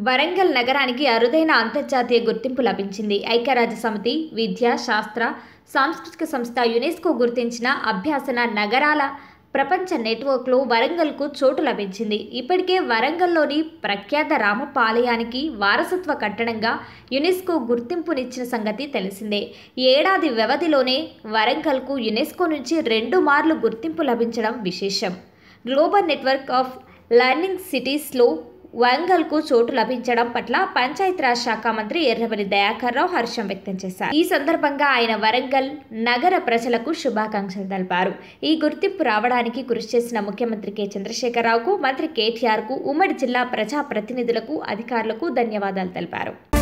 వరంగల్ నగరానికి అరుదైన అంతర్జాతీయ గుర్తింపు లభించింది ఐక్యరాజ్య సమితి విద్య శాస్త్ర సాంస్కృతిక సంస్థ యునెస్కో గుర్తించిన అభ్యాసన నగరాల ప్రపంచ నెట్వర్క్లో వరంగల్కు చోటు లభించింది ఇప్పటికే వరంగల్లోని ప్రఖ్యాత రామప్ప ఆలయానికి వారసత్వ కట్టడంగా యునెస్కో గుర్తింపునిచ్చిన సంగతి తెలిసిందే ఏడాది వ్యవధిలోనే వరంగల్కు యునెస్కో నుంచి రెండు మార్లు గుర్తింపు లభించడం విశేషం గ్లోబల్ నెట్వర్క్ ఆఫ్ లర్నింగ్ సిటీస్లో వరంగల్కు చోటు లభించడం పట్ల పంచాయతీరాజ్ శాఖ మంత్రి ఎర్రబెల్లి దయాకర్ రావు హర్షం వ్యక్తం చేశారు ఈ సందర్భంగా ఆయన వరంగల్ నగర ప్రజలకు శుభాకాంక్షలు తెలిపారు ఈ గుర్తింపు రావడానికి కృషి చేసిన ముఖ్యమంత్రి కె చంద్రశేఖరరావుకు మంత్రి కేటీఆర్కు ఉమ్మడి జిల్లా ప్రజా ప్రతినిధులకు అధికారులకు ధన్యవాదాలు తెలిపారు